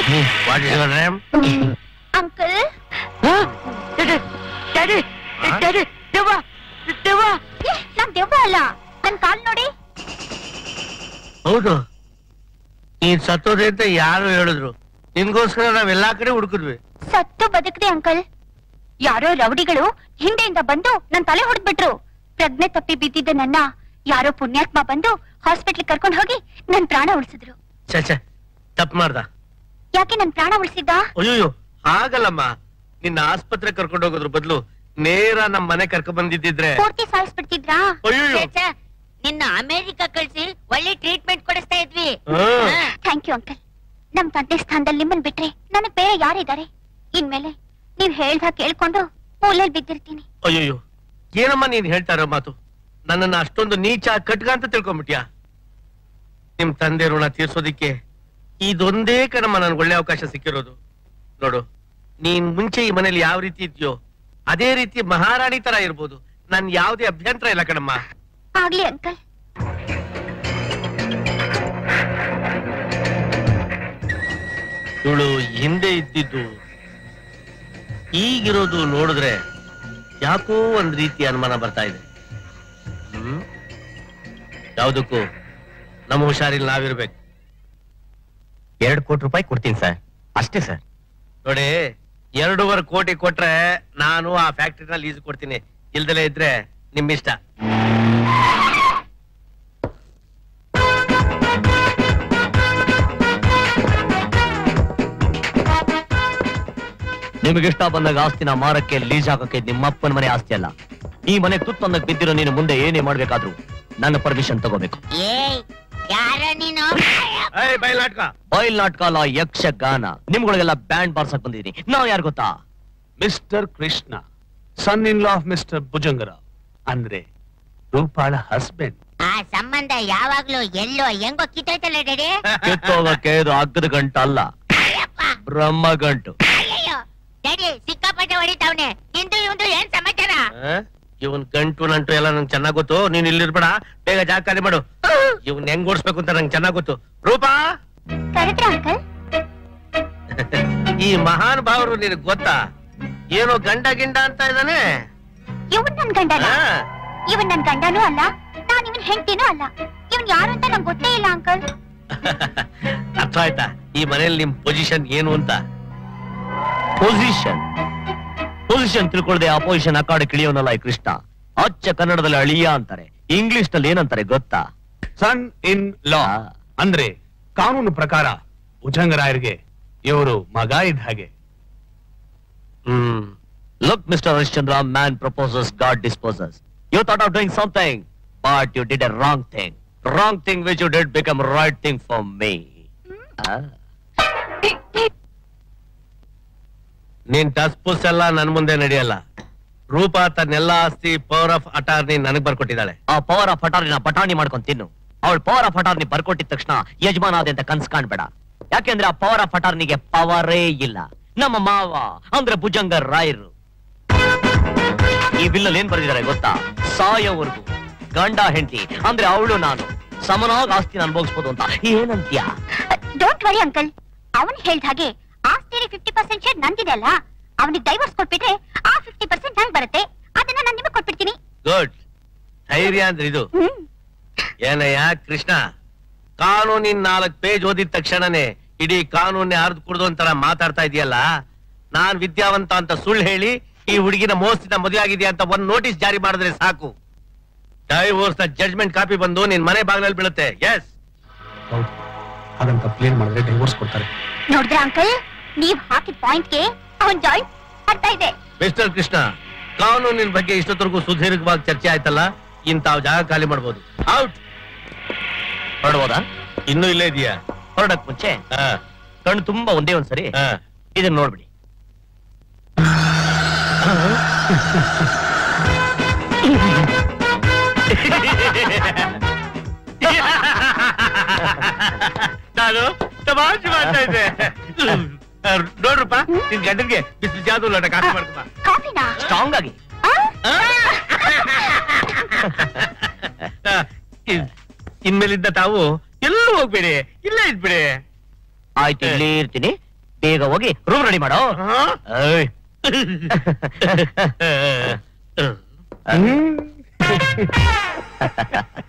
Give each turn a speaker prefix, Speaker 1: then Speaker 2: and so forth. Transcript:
Speaker 1: What is your name
Speaker 2: uncle ನಾನ್ ದೆವ್ವ ಅಲ್ಲ ನನ್ ಕಾಲ್ ನೋಡಿ
Speaker 1: ಹೌದು ನೀನ್ ಸತ್ತೋದೆ ಅಂತ ಯಾರು ಹೇಳಿದ್ರು ನಿನ್ಗೋಸ್ಕರ ನಾವೆಲ್ಲಾ ಕಡೆ ಹುಡುಕಿದ್ವಿ
Speaker 2: ಸತ್ತು ಬದುಕದೆ ಅಂಕಲ್ ಯಾರೋ ರೌಡಿಗಳು ಹಿಂದೆಯಿಂದ ಬಂದು ನನ್ ತಲೆ ಹೊಡೆದ್ಬಿಟ್ರು ಪ್ರಜ್ಞೆ ತಪ್ಪಿ ಬಿದ್ದಿದ್ದ ನನ್ನ ಯಾರೋ ಪುಣ್ಯಾತ್ಮ ಬಂದು ಹಾಸ್ಪಿಟ್ಲ್ ಕರ್ಕೊಂಡು ಹೋಗಿ ನನ್ ಪ್ರಾಣ ಉಳಿಸಿದ್ರು
Speaker 1: ಛೆ ಛೆ ತಪ್ಪು ಮಾಡ್ದ
Speaker 2: ಯಾಕೆ ನನ್ ಪ್ರಾಣ ಉಳಿಸಿದ್ದ
Speaker 1: ಅಯ್ಯೋ ಹಾಗಲ್ಲಮ್ಮ ನಿನ್ನ ಆಸ್ಪತ್ರೆ ಕರ್ಕೊಂಡು ಹೋಗೋದ್ರ ಬದಲು ನೇರ ನಮ್ ಮನೆ ಕರ್ಕೊಂಡ್ ಬಂದಿದ್ದಿದ್ರೆ
Speaker 2: ಪೂರ್ತಿ ಸಾಯಿಸ್ಬಿಡ್ತಿದ್ರಾ
Speaker 1: ಅಯ್ಯೋ
Speaker 3: ನಿನ್ನ ಅಮೆರಿಕ ಕಳ್ಸಿ ಒಳ್ಳೆ ಟ್ರೀಟ್ಮೆಂಟ್ ಕೊಡಿಸ್ತಾ ಇದ್ವಿ
Speaker 1: ಹ್ಮ್.
Speaker 3: ಹಾ.
Speaker 2: ಥ್ಯಾಂಕ್ ಯು ಅಂಕಲ್ ನಮ್ ತಂದೆ ಸ್ಥಾನದಲ್ಲಿ ನಿಮ್ಮನ್ ಬಿಟ್ರೆ ನನಗ್ ಬೇರೆ ಯಾರಿದ್ದಾರೆ ಇನ್ಮೇಲೆ ನೀವ್ ಹೇಳ್ದ ಕೇಳ್ಕೊಂಡು ಮೂಲೆಲ್ ಬಿದ್ದಿರ್ತೀನಿ
Speaker 1: ಅಯ್ಯೋ ಏನಮ್ಮ ನೀನ್ ಹೇಳ್ತಾ ಇರೋ ಮಾತು ನನ್ನನ್ನ ಅಷ್ಟೊಂದು ನೀಚ ಕಟ್ಗ ಅಂತ ತಿಳ್ಕೊಂಬಿಟ್ಯಾ ನಿಮ್ ತಂದೆ ಋಣ ತೀರ್ಸೋದಿಕ್ಕೆ ಇದೊಂದೇ ಕಣಮ್ಮ ನನ್ಗೆ ಒಳ್ಳೆ ಅವಕಾಶ ಸಿಕ್ಕಿರೋದು ನೋಡು ನೀನ್ ಮುಂಚೆ ಈ ಮನೇಲಿ ಯಾವ ರೀತಿ ಇದೆಯೋ ಅದೇ ರೀತಿ ಮಹಾರಾಣಿ ತರ ಇರ್ಬೋದು ನನ್ ಯಾವ್ದೇ ಅಭ್ಯಂತರ ಇಲ್ಲ ಕಣಮ್ಮ
Speaker 2: ಆಗ್ಲಿ ಅಂಕಲ್
Speaker 1: ಇವಳು ಹಿಂದೆ ಇದ್ದಿದ್ದು ಈಗಿರೋದು ನೋಡಿದ್ರೆ ಯಾಕೋ ಒಂದ್ ರೀತಿ ಅನುಮಾನ ಬರ್ತಾ ಇದೆ ಹ್ಮ್ ಯಾವ್ದಕ್ಕೂ ನಮ್ಮ ಹುಷಾರಿಲ್ ನಾವಿರ್ಬೇಕು
Speaker 4: ಎರಡು ಕೋಟಿ ರೂಪಾಯಿ ಕೊಡ್ತೀನಿ ಸರ್ ಅಷ್ಟೇ ಸರ್
Speaker 1: ನೋಡಿ ಎರಡೂವರೆ ಕೋಟಿ ಕೊಟ್ರೆ ನಾನು ಆ ಫ್ಯಾಕ್ಟ್ರಿನ ಲೀಸ್ ಕೊಡ್ತೀನಿ ಇಲ್ದಲೇ ಇದ್ರೆ ನಿಮ್ಮಿಷ್ಟ
Speaker 4: ನಿಮಗಿಷ್ಟ ಬಂದಾಗ ಆಸ್ತಿನ ಮಾರಕ್ಕೆ ಲೀಸ್ ಹಾಕಕ್ಕೆ ನಿಮ್ಮಪ್ಪನ ಮನೆ ಆಸ್ತಿ ಅಲ್ಲ ಈ ಮನೆ ತುತ್ತಂದಾಗ ಬಿದ್ದಿರೋ ನೀನು ಮುಂದೆ ಏನೇ ಮಾಡ್ಬೇಕಾದ್ರೂ ನನ್ನ ಪರ್ಮಿಷನ್ ತಗೋಬೇಕು
Speaker 3: ಏಯ್ ಯಾರ ನೀನು
Speaker 1: ಏಯ್ ಬಯಲಾಟ್ಕ
Speaker 4: ಬಯಲ್ ನಾಟಕ ಅಲ್ಲ ಯಕ್ಷಗಾನ ನಿಮ್ಗಳಿಗೆಲ್ಲ ಬ್ಯಾಂಡ್ ಬಾರ್ಸಕ್ ಬಂದಿದ್ದೀನಿ ನಾವ್ ಯಾರು ಗೊತ್ತಾ
Speaker 5: mister Krishna son in law of mister ಭುಜಂಗರ ಅಂದ್ರೆ ರೂಪಾಳ ಹಸ್ಬೆಂಡ್
Speaker 3: ಆ ಸಂಬಂಧ ಯಾವಾಗ್ಲೂ ಎಲ್ಲೋ ಹೆಂಗೋ ಕಿತ್ತೋಯ್ತಲ್ಲ ಡ್ಯಾಡಿ
Speaker 4: ಕಿತ್ತೋಗಕ್ಕೆ ಇದು ಅಗ್ಗದ ಗಂಟ ಅಲ್ಲ
Speaker 3: ಅಯ್ಯಪ್ಪ
Speaker 4: ಬ್ರಹ್ಮ ಗಂಟು
Speaker 3: ಅಯ್ಯಯ್ಯೋ ಡ್ಯಾಡಿ ಸಿಕ್ಕಾಪಟ್ಟೆ ಹೊಡಿತಾವ್ನೆ ಇಂದು ಇವಂದು ಏನ್ ಸಮಾಚಾರ
Speaker 1: ಇವನ್ ಗಂಟು ನಂಟು ಎಲ್ಲ ನಂಗೆ ಚೆನ್ನಾಗ್ ಗೊತ್ತು ನೀನ್ ಇಲ್ಲಿರ್ಬೇಡ ಬೇಗ ಜಾಗ ಖಾಲಿ ಮಾಡು ಇವನ್ ಹೆಂಗ್ ಓಡಿಸ್ಬೇಕು ಅಂತ ನಂಗೆ ಚೆನ್ನಾಗ್ ಗೊತ್ತು ರೂಪಾ
Speaker 2: ಕರೆದ್ರ ಅಂಕಲ್
Speaker 1: ಈ ಮಹಾನ್ ಭಾವರು ನಿನಗ್ ಗೊತ್ತಾ ಏನೋ ಗಂಡ ಗಿಂಡ ಅಂತ ಇದ್ದಾನೆ
Speaker 2: ಇವನ್ ನನ್ ಗಂಡನ
Speaker 1: ಹಾ.
Speaker 2: ಇವನ್ ನನ್ ಗಂಡನೂ ಅಲ್ಲ ನಾನ್ ಇವನ್ ಹೆಂಡತಿನೂ ಅಲ್ಲ ಇವನ್ ಯಾರು ಅಂತ ನಂಗೆ ಗೊತ್ತೇ ಇಲ್ಲ ಅಂಕಲ್
Speaker 1: ಅರ್ಥ ಆಯ್ತಾ ಈ ಮನೇಲಿ ನಿಮ್ ಪೊಸಿಷನ್ ಏನು ಅಂತ
Speaker 4: ಪೊಸಿಷನ್ ಪೊಸಿಷನ್ ತಿಳ್ಕೊಳ್ಳದೆ ಅಪೋಸಿಷನ್ ಅಕಾಡೆ ಕಿಳಿಯೋನಲ್ಲ ಈ ಕೃಷ್ಣ ಅಚ್ಚ ಕನ್ನಡದಲ್ಲಿ ಅಳಿಯ ಅಂತಾರೆ ಇಂಗ್ಲಿಷ್ ನಲ್ಲಿ ಏನಂತಾರೆ ಗೊತ್ತಾ
Speaker 5: ಸನ್ ಇನ್ ಲಾ
Speaker 4: ಆ.
Speaker 5: ಅಂದ್ರೆ ಕಾನೂನು ಪ್ರಕಾರ ಭುಜಂಗರಾಯರಿಗೆ ಇವರು ಮಗ ಇದ್ದ ಹಾಗೆ
Speaker 1: ಹ್ಮ್
Speaker 4: Look, Mr. Harishchandra, man proposes, God disposes. You thought of doing something, but you did a wrong thing. Wrong thing which you did become right thing for me. Ah.
Speaker 1: ನೀನ್ ಟಸ್ ಪುಸ್ ಎಲ್ಲ ನನ್ ಮುಂದೆ ನಡೆಯಲ್ಲ ರೂಪಾ ತನ್ನೆಲ್ಲ ಆಸ್ತಿ ಪವರ್ ಆಫ್ ಅಟಾರ್ನಿ ನನಗ್ ಬರ್ಕೊಟ್ಟಿದ್ದಾಳೆ
Speaker 4: ಆ power of ಹಠಾರಿನ ಪಟಾಣಿ ಮಾಡ್ಕೊಂಡ್ ತಿನ್ನು ಅವಳ ಪವರ್ ಆಫ್ ಹಠಾರ್ನಿ ಬರ್ಕೊಟ್ಟಿದ ತಕ್ಷಣ ಯಜಮಾನ ಆದೆ ಅಂತ ಕನ್ಸ್ ಕಾಣ್ಬೇಡ ಯಾಕೆಂದ್ರೆ ಆ ಪವರ್ ಆಫ್ ಹಠಾರ್ನಿಗೆ ಪವರೇ ಇಲ್ಲ ನಮ್ಮ ಮಾವ ಅಂದ್ರೆ ಭುಜಂಗ ರಾಯರು ಈ ಬಿಲ್ಲಲ್ಲಿ ಏನ್ ಬರೆದಿದ್ದಾರೆ ಗೊತ್ತಾ ಸಾಯೋವರೆಗೂ ಗಂಡ ಹೆಂಡತಿ ಅಂದ್ರೆ ಅವಳು ನಾನು ಸಮನಾಗಿ ಆಸ್ತಿನ ಅನುಭವಿಸ್ಬೋದು ಅಂತ ಏನಂತ್ಯಾ
Speaker 2: ಡೋಂಟ್ ವರಿ ಅಂಕಲ್ ಅವನ್ ಹೇಳ್ದ ಹಾಗೆ ಆಸ್ತಿಲಿ ಫಿಫ್ಟಿ ಪರ್ಸೆಂಟ್ ಶೇರ್ ನಂದಿದೆ ಅಲ್ಲ ಅವನಿಗೆ ಡೈವರ್ಸ್ ಕೊಟ್ಬಿಟ್ರೆ ಆ ಫಿಫ್ಟಿ ಪರ್ಸೆಂಟ್ ನಂಗೆ ಬರುತ್ತೆ ಅದನ್ನ ನಾನು ನಿಮಗೆ ಕೊಟ್ಬಿಡ್ತೀನಿ
Speaker 1: ಗುಡ್ ಧೈರ್ಯ ಅಂದ್ರೆ ಇದು
Speaker 2: ಹ್ಮ್
Speaker 1: ಏನಯ್ಯ ಕೃಷ್ಣ ಕಾನೂನಿನ ನಾಲ್ಕು ಪೇಜ್ ಓದಿದ ತಕ್ಷಣನೇ ಇಡೀ ಕಾನೂನೇ ಅರ್ಧ ಕುಡ್ದು ಅಂತರ ಮಾತಾಡ್ತಾ ಇದೆಯಲ್ಲ ನಾನ್ ವಿದ್ಯಾವಂತ ಅಂತ ಸುಳ್ಳು ಹೇಳಿ ಈ ಹುಡುಗಿನ ಮೋಸದಿಂದ ಮದುವೆ ಆಗಿದೆಯಾ ಅಂತ ಒಂದ್ ನೋಟಿಸ್ ಜಾರಿ ಮಾಡಿದ್ರೆ ಸಾಕು ಡೈವೋರ್ಸ್ ನ ಜಡ್ಜ್ಮೆಂಟ್ ಕಾಪಿ ಬಂದು ನಿನ್ ಮನೆ ಬಾಗಿಲಲ್ಲಿ ಬೀಳುತ್ತೆ ಎಸ್
Speaker 5: ಹೌದು ಹಾಗಂತ ಪ್ಲೇನ್ ಮಾಡಿದ್ರೆ ಡೈವೋರ್ಸ್ ಕೊಡ್ತಾರೆ
Speaker 2: ನೋಡಿದ್ರ ಅಂಕಲ್ ನೀವ್ ಹಾಕಿದ ಪಾಯಿಂಟ್ಗೆ ಅವನ್ ಜಾಯಿಂಟ್ ಅರ್ಥ ಇದೆ
Speaker 1: ಮಿಸ್ಟರ್ ಕೃಷ್ಣ ಕಾನೂನಿನ ಬಗ್ಗೆ ಇಷ್ಟೊತ್ತರೆಗೂ ಸುದೀರ್ಘವಾಗಿ ಚರ್ಚೆ ಆಯ್ತಲ್ಲ ಇಂತಾವ್ ಜಾಗ ಖಾಲಿ ಮಾಡ್ಬೋದು ಔಟ್
Speaker 4: ಹೊರಡ್ಬೋದಾ
Speaker 1: ಇನ್ನೂ ಇಲ್ಲೇ ಇದೆಯಾ
Speaker 4: ಹೊರಡಕ್ ಮುಂಚೆ ಕಣ್ಣು ತುಂಬಾ ಒಂದೇ ಒಂದ್ಸರಿ ಇದನ್ನ ನೋಡ್ಬಿಡಿ
Speaker 1: ನಾನು ತಮಾಷೆ ಮಾಡ್ತಾ ಇದ್ದೆ ನೋಡ್ರಪ್ಪ ನಿನ್ ಗಂಡನ್ಗೆ ಬಿಸಿಲು ಜಾದು ಲೋಟ ಕಾಫಿ ಮಾಡ್ಕಪ್ಪ
Speaker 2: ಕಾಫಿನಾ
Speaker 4: ಸ್ಟ್ರಾಂಗ್ ಆಗಿ
Speaker 2: ಆ?
Speaker 1: ಇನ್ಮೇಲಿದ್ದ ತಾವು ಎಲ್ಲೂ ಹೋಗ್ಬೇಡಿ ಇಲ್ಲೇ ಇದ್ಬಿಡಿ
Speaker 4: ಆಯ್ತು ಇಲ್ಲೇ ಇರ್ತೀನಿ ಬೇಗ ಹೋಗಿ ರೂಮ್ ರೆಡಿ ಮಾಡೋ
Speaker 1: ಹಾ?
Speaker 4: ಏಯ್.
Speaker 1: ಹ್ಮ್.